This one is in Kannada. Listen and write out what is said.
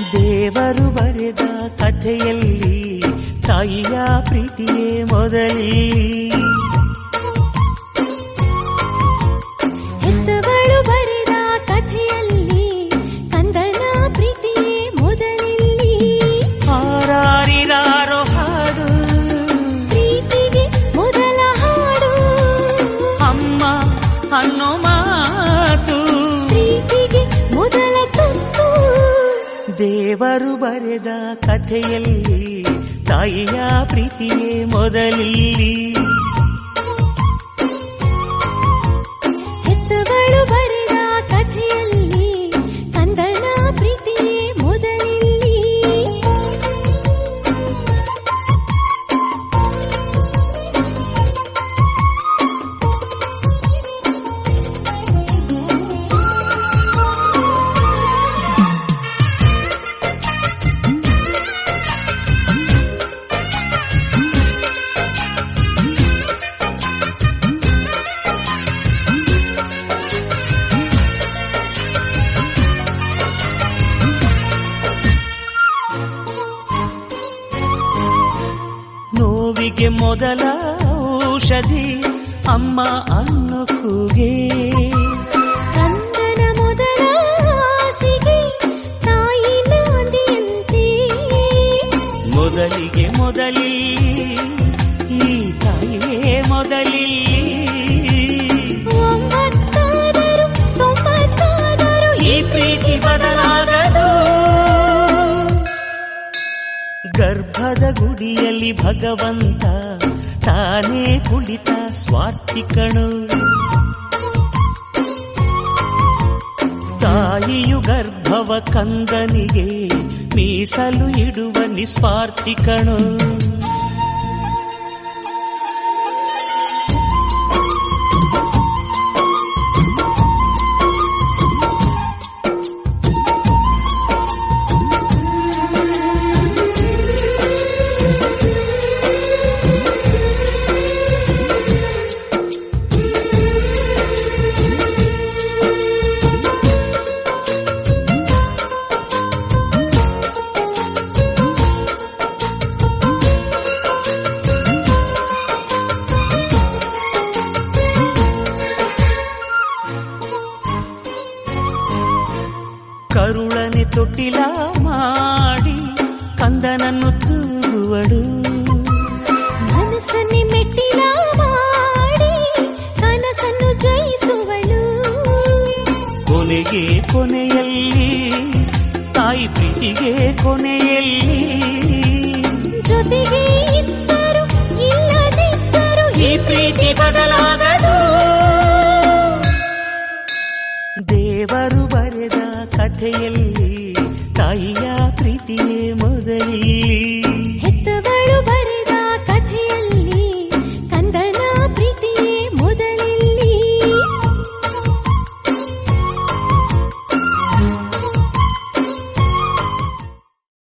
ದೇವರು ಬರೆದ ಕಥೆಯಲ್ಲಿ ತಾಯಿಯ ಪ್ರೀತಿಯೇ ಮೊದಲಿ ಹೆತ್ತವಳು ಬರೆದ ಕಥೆಯಲ್ಲಿ ಕಂದನ ಪ್ರೀತಿಯೇ ಮೊದಲಿಲ್ಲಿ ಹಾರಾರಿರಾರೋ ಹಾಡು ಪ್ರೀತಿಗೆ ಮೊದಲ ಹಾಡು ಅಮ್ಮ ಅನ್ನೋ ಮಾತು ಪ್ರೀತಿಗೆ ಮೊದಲ ತುತ್ತು ದೇವರು ಬರೆದ ಕಥೆಯಲ್ಲಿ ತಾಯಿಯ ಪ್ರೀತಿಯೇ ಮೊದಲಿಲ್ಲಿ ಹೆತ್ತವಳು ಬರೆದ ಕಥೆಯಲ್ಲಿ ಕಂದನ ಪ್ರೀತಿಯೇ ಮೊದಲಿಲ್ಲಿ ನೋವಿಗೆ ಮೊದಲ ಔಷಧಿ ಅಮ್ಮ ಅನ್ನೋ ಕೂಗೆ ಕಂದನ ಮೊದಲ ಆಸೆಗೆ ತಾಯಿ ನಾಂದಿಯಂತೆ ಮೊದಲಿಗೆ ಮೊದಲಿ ಈ ತಾಯಿಯೇ ಮೊದಲಿ ಒಂಬತ್ತಾದರೂ ತೊಂಬತ್ತಾದರೂ ಈ ಪ್ರೀತಿ ಬದಲಾಗದು ಗರ್ಭದ ಗುಡಿಯಲ್ಲಿ ಭಗವಂತ ತಾನೇ ಕುಳಿತ ಸ್ವಾರ್ಥಿಕಣು ತಾಯಿಯು ಗರ್ಭವ ಕಂದನಿಗೆ ಮೀಸಲು ಇಡುವ ನಿಸ್ವಾರ್ಥಿಕಣು ಕರುಳನೆ ತೊಟ್ಟಿಲ ಮಾಡಿ ಕಂದನನ್ನು ತೂಗುವಳು ಮನಸ್ಸನ್ನೇ ಮೆಟ್ಟಿಲ ಮಾಡಿ ಕನಸನ್ನು ಜಯಿಸುವಳು ಕೊನೆಗೆ ಕೊನೆಯಲ್ಲಿ ತಾಯಿ ಪ್ರೀತಿಗೆ ಕೊನೆಯಲ್ಲಿ ಜೊತೆಗೆ ಇದ್ದರು ಇಲ್ಲದಿದ್ದರು ಈ ಪ್ರೀತಿ ಬದಲಾಗದು ದೇವರು ಬರೆದ ಕಥೆಯಲ್ಲಿ